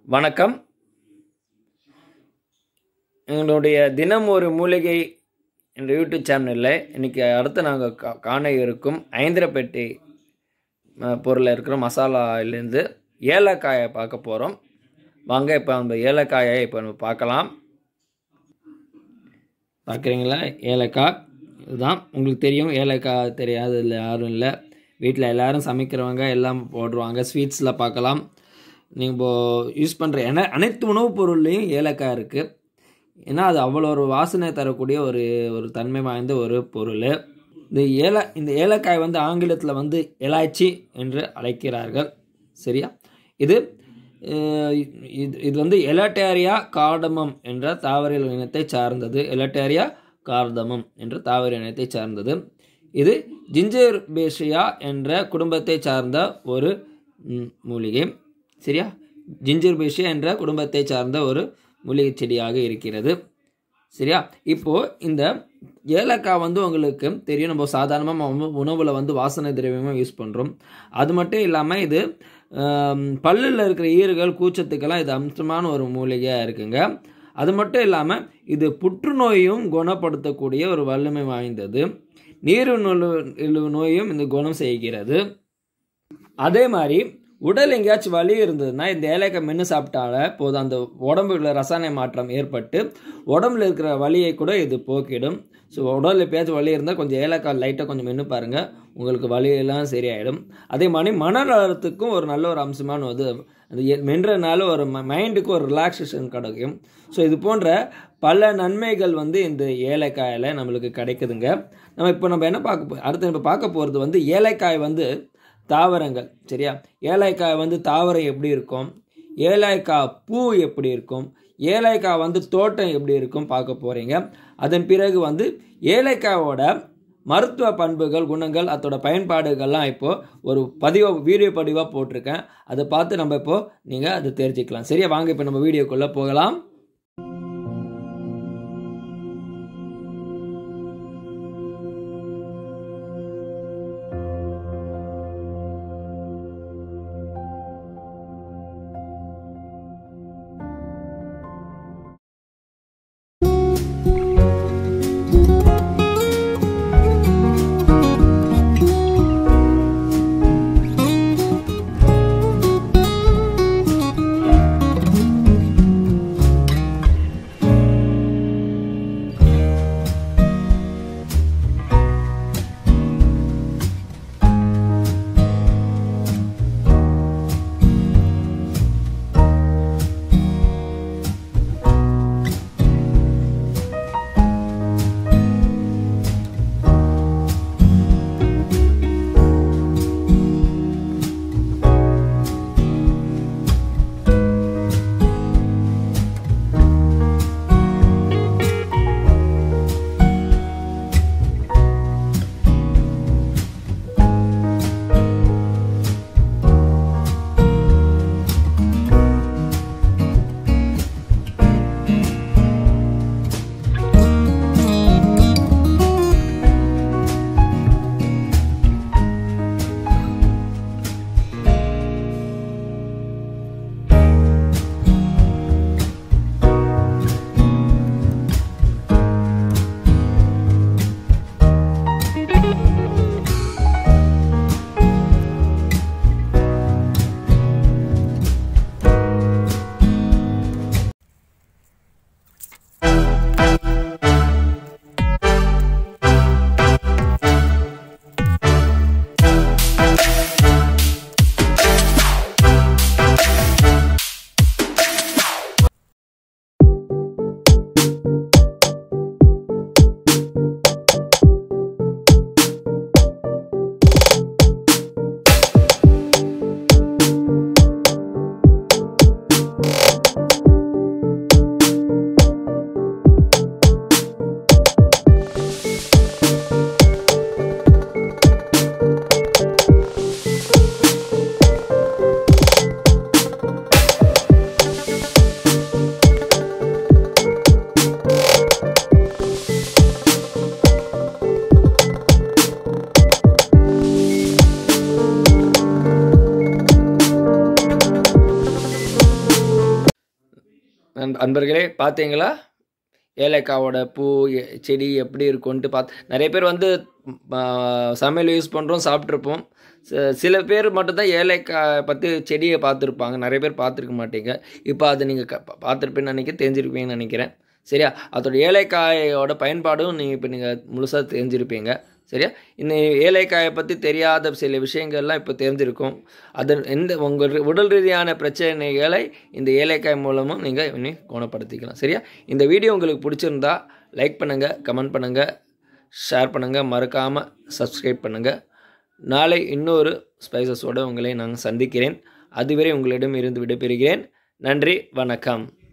வணக்கம் எங்களுடைய தினம் ஒரு மூலிகை என்ற யூடியூப் சேனலில் இன்றைக்கி அடுத்து நாங்கள் கா காண இருக்கும் ஐந்திரப்பேட்டை அஹ், பொருளில் இருக்கிற மசாலாலேருந்து ஏலக்காயை பார்க்க போகிறோம் வாங்க இப்போ அந்த ஏலக்காயை இப்போ நம்ம பார்க்கலாம் பார்க்குறீங்களா ஏலக்காய் இதுதான் உங்களுக்கு தெரியும் ஏலக்காய் தெரியாது இல்லை யாரும் இல்லை வீட்டில் எல்லாரும் சமைக்கிறவங்க எல்லாம் போடுவாங்க ஸ்வீட்ஸில் பார்க்கலாம் நீங்கள் இப்போ யூஸ் பண்ணுற என அனைத்து உணவுப் பொருள்லேயும் ஏலக்காய் இருக்குது ஏன்னா அது அவ்வளோ ஒரு வாசனை தரக்கூடிய ஒரு ஒரு தன்மை வாய்ந்த ஒரு பொருள் இந்த ஏல இந்த ஏலக்காய் வந்து ஆங்கிலத்தில் வந்து எலாய்ச்சி என்று அழைக்கிறார்கள் சரியா இது அஹ், இது இது வந்து எலட்டேரியா கார்டமம் என்ற தாவரியல் இனத்தை சார்ந்தது எலட்டேரியா கார்டமம் என்ற தாவர இனத்தை சார்ந்தது இது ஜிஞ்சர் பேஷியா என்ற குடும்பத்தை சார்ந்த ஒரு ம், மூலிகை சரியா ஜிஞ்சர் பேஷியா என்ற குடும்பத்தை சார்ந்த ஒரு மூலிகை செடியாக இருக்கிறது சரியா இப்போது இந்த ஏலக்காய் வந்து உங்களுக்கு தெரியும் நம்ம சாதாரணமாக உணவில் வந்து வாசனை திரவியமாக யூஸ் பண்ணுறோம் அது மட்டும் இல்லாமல் இது பல்லில் இருக்கிற ஈறுகள் கூச்சத்துக்கெல்லாம் இது அம்சமான ஒரு மூலிகையாக இருக்குங்க அது மட்டும் இல்லாமல் இது புற்றுநோயும் குணப்படுத்தக்கூடிய ஒரு வல்லமை வாய்ந்தது நீரிழிவு நோயும் இந்த குணம் செய்கிறது அதே மாதிரி உடல் எங்கேயாச்சும் வலி இருந்ததுன்னா இந்த ஏலக்காய் மென்று சாப்பிட்டால போதும் அந்த உடம்புல ரசாயன மாற்றம் ஏற்பட்டு உடம்புல இருக்கிற வலியை கூட இது போக்கிடும் ஸோ உடலில் எப்பயாச்சும் வலி இருந்தால் கொஞ்சம் ஏலக்காய் லைட்டாக கொஞ்சம் மென்று பாருங்கள் உங்களுக்கு வலியெல்லாம் சரியாயிடும் அதே மாதிரி மனநலத்துக்கும் ஒரு நல்ல ஒரு அம்சமான இது அது எ- மென்றனால ஒரு மைண்டுக்கு ஒரு ரிலாக்ஸேஷன் கிடைக்கும் ஸோ இது போன்ற பல நன்மைகள் வந்து இந்த ஏலக்காயில் நம்மளுக்கு கிடைக்குதுங்க நம்ம இப்போ நம்ம என்ன பார்க்க போ அடுத்து நம்ம பார்க்க போகிறது வந்து ஏலக்காய் வந்து தாவரங்கள் சரியா ஏலக்காய் வந்து தாவரம் எப்படி இருக்கும் ஏலக்காய் பூ எப்படி இருக்கும் ஏலக்காய் வந்து தோட்டம் எப்படி இருக்கும் பார்க்க போகிறீங்க அதன் பிறகு வந்து ஏலக்காயோட மருத்துவ பண்புகள் குணங்கள் அதோட பயன்பாடுகள்லாம் இப்போது ஒரு பதிவாக வீடியோ பதிவாக போட்டிருக்கேன் அதை பார்த்து நம்ம இப்போது நீங்கள் அதை தெரிஞ்சுக்கலாம் சரியா வாங்க இப்போ நம்ம வீடியோக்குள்ளே போகலாம் அன்ப அன்பர்களே பார்த்தீங்களா ஏலக்காவோட பூ எ- செடி எப்படி இருக்கும்ன்ட்டு பார்த்து நிறைய பேர் வந்து ம், ஆ, சமையல் யூஸ் பண்ணுறோம் சாப்பிட்ருப்போம் ச- சில பேர் மட்டும்தான் ஏலக்காய் பற்றி செடியை பார்த்துருப்பாங்க நிறைய பேர் பார்த்துருக்க மாட்டீங்க இப்போ அது நீங்கள் க பார்த்துருப்பேன்னு நினைக்க தெரிஞ்சிருப்பீங்கன்னு நினைக்கிறேன் சரியா அதோட ஏலக்காயோட பயன்பாடும் நீங்கள் இப்போ நீங்கள் முழுசாக தெரிஞ்சிருப்பீங்க சரியா இந்த ஏலக்காயை பற்றி தெரியாத சில விஷயங்கள்லாம் இப்போ தெரிஞ்சிருக்கும் அது எந்த உங்கள் உடல் ரீதியான பிரச்சனைகளை இந்த ஏலக்காய் மூலமும் நீங்கள் இனி குணப்படுத்திக்கலாம் சரியா இந்த வீடியோ உங்களுக்கு பிடிச்சிருந்தா லைக் பண்ணுங்கள் கமெண்ட் பண்ணுங்கள் ஷேர் பண்ணுங்கள் மறக்காமல் சப்ஸ்கிரைப் பண்ணுங்கள் நாளை இன்னொரு ஸ்பைசஸோடு உங்களை நான் சந்திக்கிறேன் அதுவரை உங்களிடம் இருந்து விடைபெறுகிறேன் நன்றி வணக்கம்